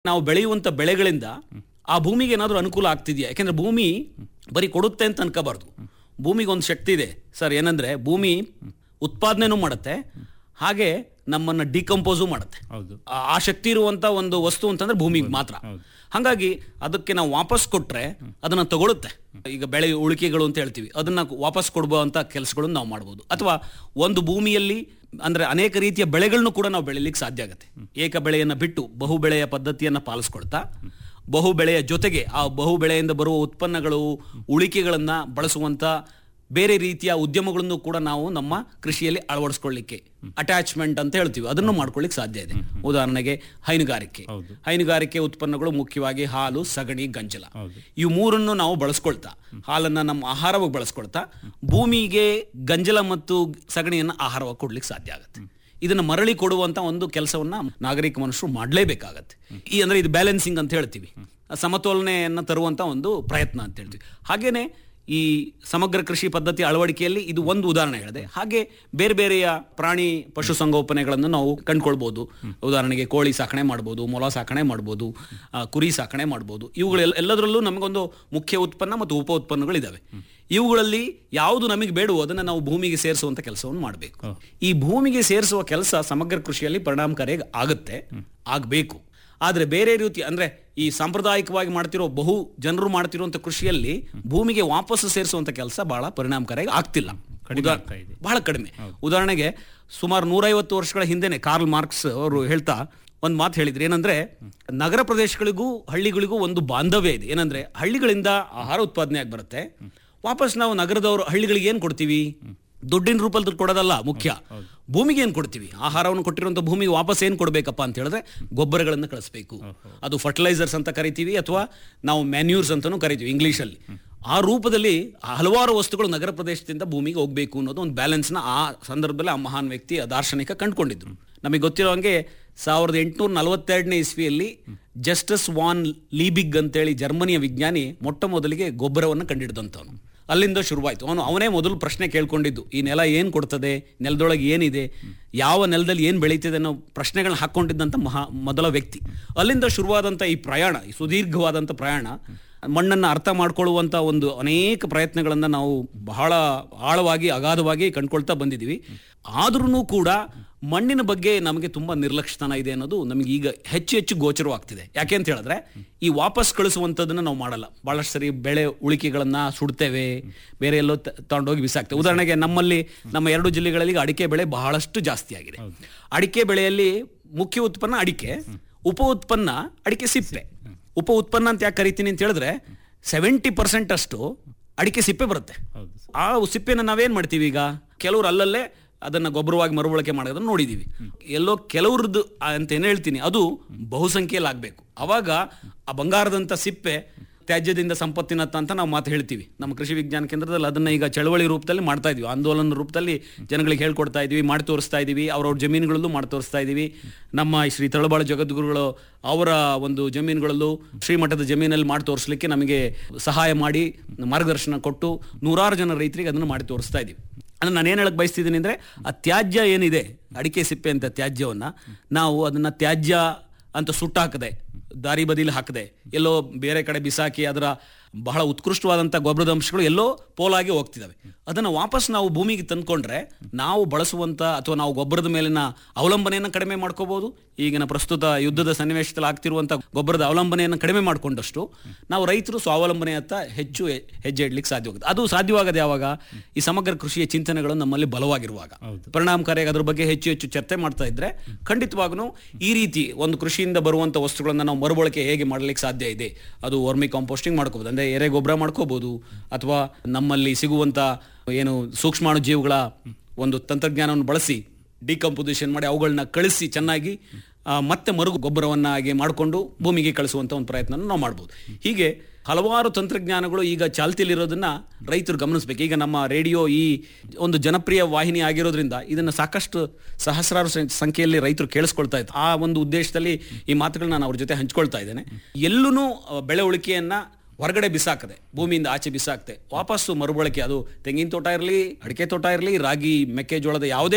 ನಾವು ಬೆಳೆಯುವಂತ ಬೆಳೆಗಳಿಂದ ಆ ಭೂಮಿಗೆ ಏನಾದರೂ ಅನುಕೂಲ ಆಗ್ತಿದೆಯಾ ಯಾಕೆಂದ್ರೆ ಭೂಮಿ ಬರೀ ಕೊಡುತ್ತೆ ಅಂತ ಅನ್ಕೋಬಾರ್ದು ಭೂಮಿಗೆ ಒಂದು ಶಕ್ತಿ ಇದೆ ಸರ್ ಏನಂದ್ರೆ ಭೂಮಿ ಉತ್ಪಾದನೆನೂ ಮಾಡುತ್ತೆ ಹಾಗೆ ನಮ್ಮನ್ನ ಡಿಕಂಪೋಸು ಮಾಡುತ್ತೆ ಹೌದು ಆ- ಆ ಶಕ್ತಿ ಇರುವಂತ ಒಂದು ವಸ್ತು ಅಂತಂದ್ರೆ ಭೂಮಿಗೆ ಮಾತ್ರ ಹೌದು. ಹಾಗಾಗಿ ಅದಕ್ಕೆ ನಾವು ವಾಪಸ್ ಕೊಟ್ರೆ ಅದನ್ನ ತಗೊಳುತ್ತೆ ಈಗ ಬೆಳೆ ಉಳಿಕೆಗಳು ಅಂತ ಹೇಳ್ತೀವಿ ಅದನ್ನ ವಾಪಸ್ ಕೊಡುವಂತ ಕೆಲಸಗಳನ್ನು ನಾವು ಮಾಡ್ಬೋದು ಅಥವಾ ಒಂದು ಭೂಮಿಯಲ್ಲಿ ಅಂದ್ರೆ ಅನೇಕ ರೀತಿಯ ಬೆಳೆಗಳನ್ನು ಕೂಡ ನಾವು ಬೆಳಿಲಿಕ್ಕೆ ಸಾಧ್ಯ ಆಗುತ್ತೆ ಏಕ ಬೆಳೆಯನ್ನ ಬಿಟ್ಟು ಬಹು ಬೆಳೆಯ ಪದ್ಧತಿಯನ್ನ ಪಾಲಿಸ್ಕೊಳ್ತಾ ಬಹು ಬೆಳೆಯ ಜೊತೆಗೆ ಆ ಬಹು ಬೆಳೆಯಿಂದ ಬರುವ ಉತ್ಪನ್ನಗಳು ಉಳಿಕೆಗಳನ್ನ ಬಳಸುವಂತ ಬೇರೆ ರೀತಿಯ ಉದ್ಯಮಗಳನ್ನು ಕೂಡ ನಾವು ನಮ್ಮ ಕೃಷಿಯಲ್ಲಿ ಅಳವಡಿಸ್ಕೊಳ್ಳಿಕ್ಕೆ ಅಟ್ಯಾಚ್ಮೆಂಟ್ ಅಂತ ಹೇಳ್ತೀವಿ ಅದನ್ನು ಮಾಡ್ಕೊಳ್ಳಿಕ್ಕೆ ಸಾಧ್ಯ ಇದೆ ಉದಾಹರಣೆಗೆ ಹೈನುಗಾರಿಕೆ ಹೌದು. ಹೈನುಗಾರಿಕೆ ಉತ್ಪನ್ನಗಳು ಮುಖ್ಯವಾಗಿ ಹಾಲು ಸಗಣಿ ಗಂಜಲ ಹೌದು. ಇವು ಮೂರನ್ನು ನಾವು ಬಳಸ್ಕೊಳ್ತಾ ಹಾಲನ್ನ ನಮ್ಮ ಆಹಾರವಾಗಿ ಬಳಸ್ಕೊಳ್ತಾ ಭೂಮಿಗೆ ಗಂಜಲ ಮತ್ತು ಸಗಣಿಯನ್ನು ಆಹಾರವಾಗಿ ಕೊಡ್ಲಿಕ್ಕೆ ಸಾಧ್ಯ ಆಗುತ್ತೆ ಇದನ್ನ ಮರಳಿ ಕೊಡುವಂತ ಒಂದು ಕೆಲಸವನ್ನ ನಾಗರಿಕ ಮನುಷ್ಯರು ಮಾಡಲೇಬೇಕಾಗತ್ತೆ ಈ ಅಂದ್ರೆ ಇದು ಬ್ಯಾಲೆನ್ಸಿಂಗ್ ಅಂತ ಹೇಳ್ತೀವಿ ಸಮತೋಲನೆಯನ್ನ ತರುವಂತ ಒಂದು ಪ್ರಯತ್ನ ಅಂತ ಹೇಳ್ತೀವಿ ಹಾಗೇನೆ ಈ ಸಮಗ್ರ ಕೃಷಿ ಪದ್ಧತಿ ಅಳವಡಿಕೆಯಲ್ಲಿ ಇದು ಒಂದು ಉದಾಹರಣೆ ಹೇಳಿದೆ ಹಾಗೆ ಬೇರೆ ಬೇರೆಯ ಪ್ರಾಣಿ ಪಶು ಸಂಗೋಪನೆಗಳನ್ನು ನಾವು ಕಂಡ್ಕೊಳ್ಬಹುದು ಉದಾಹರಣೆಗೆ ಕೋಳಿ ಸಾಕಣೆ ಮಾಡ್ಬೋದು ಮೊಲ ಸಾಕಣೆ ಮಾಡ್ಬೋದು ಆ, ಕುರಿ ಸಾಕಣೆ ಮಾಡ್ಬೋದು ಇವುಗಳೆಲ್ಲ ಎಲ್ಲದರಲ್ಲೂ ನಮಗೊಂದು ಮುಖ್ಯ ಉತ್ಪನ್ನ ಮತ್ತು ಉಪ ಉತ್ಪನ್ನಗಳಿದಾವೆ ಇವುಗಳಲ್ಲಿ ಯಾವುದು ನಮಗೆ ಬೇಡವೋ ಅದನ್ನು ನಾವು ಭೂಮಿಗೆ ಸೇರಿಸುವಂತ ಕೆಲಸವನ್ನು ಮಾಡಬೇಕು ಈ ಭೂಮಿಗೆ ಸೇರಿಸುವ ಕೆಲಸ ಸಮಗ್ರ ಕೃಷಿಯಲ್ಲಿ ಪರಿಣಾಮಕಾರಿಯಾಗಿ ಆಗುತ್ತೆ ಆಗಬೇಕು ಆದರೆ ಬೇರೆ ರೀತಿ ಅಂದ್ರೆ ಈ ಸಾಂಪ್ರದಾಯಿಕವಾಗಿ ಮಾಡ್ತಿರೋ ಬಹು ಜನರು ಮಾಡ್ತಿರುವಂತ ಕೃಷಿಯಲ್ಲಿ ಭೂಮಿಗೆ ವಾಪಸ್ಸು ಸೇರಿಸುವಂತ ಕೆಲಸ ಬಹಳ ಪರಿಣಾಮಕಾರಿಯಾಗಿ ಆಗ್ತಿಲ್ಲ ಕಡಿಮೆ ಉದಾ- ಆಗ್ತಾ ಇದೆ. ಬಹಳ ಕಡಿಮೆ ಉದಾಹರಣೆಗೆ ಸುಮಾರು ನೂರೈವತ್ತು ವರ್ಷಗಳ ಹಿಂದೆನೆ ಕಾರ್ಲ್ ಮಾರ್ಕ್ಸ್ ಅವರು ಹೇಳ್ತಾ ಒಂದು ಮಾತು ಹೇಳಿದ್ರು ಏನಂದ್ರೆ ನಗರ ಪ್ರದೇಶಗಳಿಗೂ ಹಳ್ಳಿಗಳಿಗೂ ಒಂದು ಬಾಂಧವ್ಯ ಇದೆ ಏನಂದ್ರೆ ಹಳ್ಳಿಗಳಿಂದ ಆಹಾರ ಉತ್ಪಾದನೆ ಆಗಿ ಬರುತ್ತೆ ವಾಪಸ್ ನಾವು ನಗರದವರು ಹಳ್ಳಿಗಳಿಗೆ ಏನ್ ಕೊಡ್ತೀವಿ ದುಡ್ಡಿನ ರೂಪದಲ್ಲಿ ದುಡ್ಡು ಕೊಡೋದಲ್ಲ ಮುಖ್ಯ ಭೂಮಿಗೆ ಏನ್ ಕೊಡ್ತೀವಿ ಆಹಾರವನ್ನು ಕೊಟ್ಟಿರುವಂತ ಭೂಮಿಗೆ ವಾಪಸ್ ಏನ್ ಕೊಡ್ಬೇಕಪ್ಪ ಅಂತ ಹೇಳಿದ್ರೆ ಗೊಬ್ಬರಗಳನ್ನು ಕಳಿಸ್ಬೇಕು ಅದು ಫರ್ಟಿಲೈಸರ್ಸ್ ಅಂತ ಕರಿತೀವಿ ಅಥವಾ ನಾವು ಮ್ಯಾನ್ಯೂರ್ಸ್ ಅಂತಾನೂ ಕರಿತೀವಿ ಇಂಗ್ಲಿಷಲ್ಲಿ ಆ ರೂಪದಲ್ಲಿ ಹಲವಾರು ವಸ್ತುಗಳು ನಗರ ಪ್ರದೇಶದಿಂದ ಭೂಮಿಗೆ ಹೋಗ್ಬೇಕು ಅನ್ನೋದು ಒಂದು ಬ್ಯಾಲೆನ್ಸ್ನ ಆ ಸಂದರ್ಭದಲ್ಲಿ ಆ ಮಹಾನ್ ವ್ಯಕ್ತಿ ಆ ದಾರ್ಶನಿಕ ಕಂಡುಕೊಂಡಿದ್ರು ನಮಗೆ ಗೊತ್ತಿರೋ ಹಂಗೆ ಸಾವಿರದ ಎಂಟುನೂರ ನಲವತ್ತೆರಡನೇ ಇಸ್ವಿಯಲ್ಲಿ ಜಸ್ಟಸ್ ವಾನ್ ಲೀಬಿಗ್ ಅಂತೇಳಿ ಜರ್ಮನಿಯ ವಿಜ್ಞಾನಿ ಮೊಟ್ಟ ಮೊದಲಿಗೆ ಗೊಬ್ಬರವನ್ನು ಕಂಡಿಡಿದಂಥವನು ಅಲ್ಲಿಂದ ಶುರುವಾಯಿತು ಅವನು ಅವನೇ ಮೊದಲು ಪ್ರಶ್ನೆ ಕೇಳ್ಕೊಂಡಿದ್ದು ಈ ನೆಲ ಏನು ಕೊಡ್ತದೆ ನೆಲದೊಳಗೆ ಏನಿದೆ ಯಾವ ನೆಲದಲ್ಲಿ ಏನು ಬೆಳೀತಿದೆ ಅನ್ನೋ ಪ್ರಶ್ನೆಗಳನ್ನ ಹಾಕ್ಕೊಂಡಿದ್ದಂಥ ಮಹಾ ಮೊದಲ ವ್ಯಕ್ತಿ ಅಲ್ಲಿಂದ ಶುರುವಾದಂಥ ಈ ಪ್ರಯಾಣ ಈ ಸುದೀರ್ಘವಾದಂಥ ಪ್ರಯಾಣ ಮಣ್ಣನ್ನು ಅರ್ಥ ಮಾಡ್ಕೊಳ್ಳುವಂಥ ಒಂದು ಅನೇಕ ಪ್ರಯತ್ನಗಳನ್ನು ನಾವು ಬಹಳ ಆಳವಾಗಿ ಅಗಾಧವಾಗಿ ಕಂಡ್ಕೊಳ್ತಾ ಬಂದಿದ್ದೀವಿ ಆದ್ರೂ ಕೂಡ ಮಣ್ಣಿನ ಬಗ್ಗೆ ನಮಗೆ ತುಂಬಾ ನಿರ್ಲಕ್ಷ್ಯತನ ಇದೆ ಅನ್ನೋದು ನಮಗೆ ಈಗ ಹೆಚ್ಚು ಹೆಚ್ಚು ಗೋಚರವಾಗ್ತಿದೆ ಯಾಕೆ ಅಂತ ಹೇಳಿದ್ರೆ ಈ ವಾಪಸ್ ಕಳಿಸುವಂಥದ್ದನ್ನ ನಾವು ಮಾಡಲ್ಲ ಬಹಳಷ್ಟು ಸರಿ ಬೆಳೆ ಉಳಿಕೆಗಳನ್ನ ಸುಡ್ತೇವೆ ಬೇರೆ ಎಲ್ಲೋ ತ- ತಗೊಂಡೋಗಿ ಬಿಸಾಕ್ತೇವೆ ಉದಾಹರಣೆಗೆ ನಮ್ಮಲ್ಲಿ ನಮ್ಮ ಎರಡು ಜಿಲ್ಲೆಗಳಲ್ಲಿ ಈಗ ಅಡಿಕೆ ಬೆಳೆ ಬಹಳಷ್ಟು ಜಾಸ್ತಿ ಆಗಿದೆ ಅಡಿಕೆ ಬೆಳೆಯಲ್ಲಿ ಮುಖ್ಯ ಉತ್ಪನ್ನ ಅಡಿಕೆ ಉಪ ಉತ್ಪನ್ನ ಅಡಿಕೆ ಸಿಪ್ಪೆ ಉಪ ಉತ್ಪನ್ನ ಅಂತ ಯಾಕೆ ಕರಿತೀನಿ ಅಂತ ಹೇಳಿದ್ರೆ ಸೆವೆಂಟಿ ಪರ್ಸೆಂಟ್ ಅಷ್ಟು ಅಡಿಕೆ ಸಿಪ್ಪೆ ಬರುತ್ತೆ ಹೌದು ಆ ಸಿಪ್ಪೆನ ನಾವೇನ್ ಮಾಡ್ತೀವಿ ಈಗ ಕೆಲವರು ಅಲ್ಲಲ್ಲೇ ಅದನ್ನ ಗೊಬ್ಬರವಾಗಿ ಮರುಬಳಕೆ ಮಾಡೋದನ್ನ ನೋಡಿದೀವಿ ಎಲ್ಲೋ ಕೆಲವ್ರದ್ದು ಅಂತ ಏನ್ ಹೇಳ್ತೀನಿ ಅದು ಬಹುಸಂಖ್ಯೆಯಲ್ಲಿ ಆಗ್ಬೇಕು ಅವಾಗ ಆ ಬಂಗಾರದಂತ ಸಿಪ್ಪೆ ತ್ಯಾಜ್ಯದಿಂದ ಸಂಪತ್ತಿನತ್ತ ಅಂತ ನಾವು ಮಾತು ಹೇಳ್ತೀವಿ ನಮ್ಮ ಕೃಷಿ ವಿಜ್ಞಾನ ಕೇಂದ್ರದಲ್ಲಿ ಅದನ್ನ ಈಗ ಚಳವಳಿ ರೂಪದಲ್ಲಿ ಮಾಡ್ತಾ ಇದೀವಿ ಆಂದೋಲನ ರೂಪದಲ್ಲಿ ಜನಗಳಿಗೆ ಹೇಳ್ಕೊಡ್ತಾ ಇದೀವಿ ಮಾಡಿ ತೋರಿಸ್ತಾ ಇದೀವಿ ಅವ್ರವ್ರ ಜಮೀನುಗಳಲ್ಲೂ ಮಾಡಿ ತೋರಿಸ್ತಾ ಇದೀವಿ ನಮ್ಮ ಶ್ರೀ ತಳಬಾಳ ಜಗದ್ಗುರುಗಳು ಅವರ ಒಂದು ಜಮೀನುಗಳಲ್ಲೂ ಶ್ರೀಮಠದ ಜಮೀನಲ್ಲಿ ಮಾಡಿ ತೋರಿಸ್ಲಿಕ್ಕೆ ನಮಗೆ ಸಹಾಯ ಮಾಡಿ ಮಾರ್ಗದರ್ಶನ ಕೊಟ್ಟು ನೂರಾರು ಜನ ರೈತರಿಗೆ ಅದನ್ನು ಮಾಡಿ ತೋರಿಸ್ತಾ ಇದೀವಿ ಅಂದ್ರೆ ನಾನು ಏನು ಹೇಳಕ್ ಬಯಸ್ತಿದ್ದೀನಿ ಅಂದ್ರೆ ಆ ತ್ಯಾಜ್ಯ ಏನಿದೆ ಅಡಿಕೆ ಸಿಪ್ಪೆ ಅಂತ ತ್ಯಾಜ್ಯವನ್ನ ನಾವು ಅದನ್ನ ತ್ಯಾಜ್ಯ ಅಂತ ಸುಟ್ಟಾಕದೆ ದಾರಿ ಬದಿಲಿ ಹಾಕದೆ ಎಲ್ಲೋ ಬೇರೆ ಕಡೆ ಬಿಸಾಕಿ ಅದರ ಬಹಳ ಉತ್ಕೃಷ್ಟವಾದಂಥ ಗೊಬ್ಬರದ ಅಂಶಗಳು ಎಲ್ಲೋ ಪೋಲಾಗಿ ಹೋಗ್ತಿದ್ದಾವೆ ಅದನ್ನು ವಾಪಸ್ ನಾವು ಭೂಮಿಗೆ ತಂದ್ಕೊಂಡ್ರೆ ನಾವು ಬಳಸುವಂಥ ಅಥವಾ ನಾವು ಗೊಬ್ಬರದ ಮೇಲಿನ ಅವಲಂಬನೆಯನ್ನು ಕಡಿಮೆ ಮಾಡ್ಕೋಬಹುದು ಈಗಿನ ಪ್ರಸ್ತುತ ಯುದ್ಧದ ಸನ್ನಿವೇಶದಲ್ಲಿ ಆಗ್ತಿರುವಂಥ ಗೊಬ್ಬರದ ಅವಲಂಬನೆಯನ್ನು ಕಡಿಮೆ ಮಾಡಿಕೊಂಡಷ್ಟು ನಾವು ರೈತರು ಸ್ವಾವಲಂಬನೆಯತ್ತ ಹೆಚ್ಚು ಹೆ- ಹೆಜ್ಜೆ ಇಡ್ಲಿಕ್ಕೆ ಸಾಧ್ಯವಾಗುತ್ತೆ ಅದು ಸಾಧ್ಯವಾಗದೆ ಯಾವಾಗ ಈ ಸಮಗ್ರ ಕೃಷಿಯ ಚಿಂತನೆಗಳು ನಮ್ಮಲ್ಲಿ ಬಲವಾಗಿರುವಾಗ ಪರಿಣಾಮಕಾರಿಯಾಗಿ ಅದ್ರ ಬಗ್ಗೆ ಹೆಚ್ಚು ಹೆಚ್ಚು ಚರ್ಚೆ ಮಾಡ್ತಾ ಇದ್ರೆ ಖಂಡಿತವಾಗ್ಲೂ ಈ ರೀತಿ ಒಂದು ಕೃಷಿಯಿಂದ ಬರುವಂತ ವಸ್ತುಗಳನ್ನ ನಾವು ಮರುಬಳಕೆ ಹೇಗೆ ಮಾಡಲಿಕ್ಕೆ ಸಾಧ್ಯ ಇದೆ ಅದು ವರ್ಮಿ ಕಾಂಪೋಸ್ಟಿಂಗ್ ಮಾಡ್ಕೋಬಹುದು ಅಂದ್ರೆ ಎರೆ ಗೊಬ್ಬರ ಮಾಡ್ಕೋಬಹುದು ಅಥವಾ ನಮ್ಮಲ್ಲಿ ಸಿಗುವಂತ ಏನು ಸೂಕ್ಷ್ಮಾಣು ಜೀವಿಗಳ ಒಂದು ತಂತ್ರಜ್ಞಾನವನ್ನು ಬಳಸಿ ಡಿಕಂಪೋಸಿಷನ್ ಮಾಡಿ ಅವುಗಳನ್ನ ಕಳಿಸಿ ಚೆನ್ನಾಗಿ ಆ, ಮತ್ತೆ ಮರು ಗೊಬ್ಬರವನ್ನಾಗಿ ಮಾಡಿಕೊಂಡು ಭೂಮಿಗೆ ಕಳಿಸುವಂತ ಒಂದು ಪ್ರಯತ್ನ ನಾವು ಮಾಡ್ಬೋದು ಹೀಗೆ ಹಲವಾರು ತಂತ್ರಜ್ಞಾನಗಳು ಈಗ ಚಾಲ್ತಿಯಲ್ಲಿರೋದನ್ನ ರೈತರು ಗಮನಿಸಬೇಕು ಈಗ ನಮ್ಮ ರೇಡಿಯೋ ಈ ಒಂದು ಜನಪ್ರಿಯ ವಾಹಿನಿ ಆಗಿರೋದ್ರಿಂದ ಇದನ್ನ ಸಾಕಷ್ಟು ಸಹಸ್ರಾರು ಸಂ- ಸಂಖ್ಯೆಯಲ್ಲಿ ರೈತರು ಕೇಳಿಸ್ಕೊಳ್ತಾ ಇದ್ದಾರೆ ಆ ಒಂದು ಉದ್ದೇಶದಲ್ಲಿ ಈ ಮಾತುಗಳನ್ನ ನಾನು ಅವ್ರ ಜೊತೆ ಹಂಚ್ಕೊಳ್ತಾ ಇದ್ದೇನೆ ಎಲ್ಲೂ ಬೆಳೆ ಉಳಿಕೆಯನ್ನ ಹೊರಗಡೆ ಬಿಸಾಕದೆ ಭೂಮಿಯಿಂದ ಆಚೆ ಬಿಸಾಕ್ತೆ ವಾಪಸ್ಸು ಮರುಬಳಕೆ ಅದು ತೆಂಗಿನ ತೋಟ ಇರಲಿ ಅಡಿಕೆ ತೋಟ ಇರಲಿ ರಾಗಿ ಮೆಕ್ಕೆಜೋಳದ ಯಾವುದೇ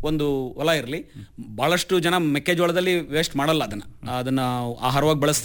ಒಂದು ಹೊಲ ಇರಲಿ ಬಹಳಷ್ಟು ಜನ ಮೆಕ್ಕೆಜೋಳದಲ್ಲಿ ವೇಸ್ಟ್ ಮಾಡಲ್ಲ ಅದನ್ನ ಅದನ್ನ ಆಹಾರವಾಗಿ ಬಳಸ್ತಾರೆ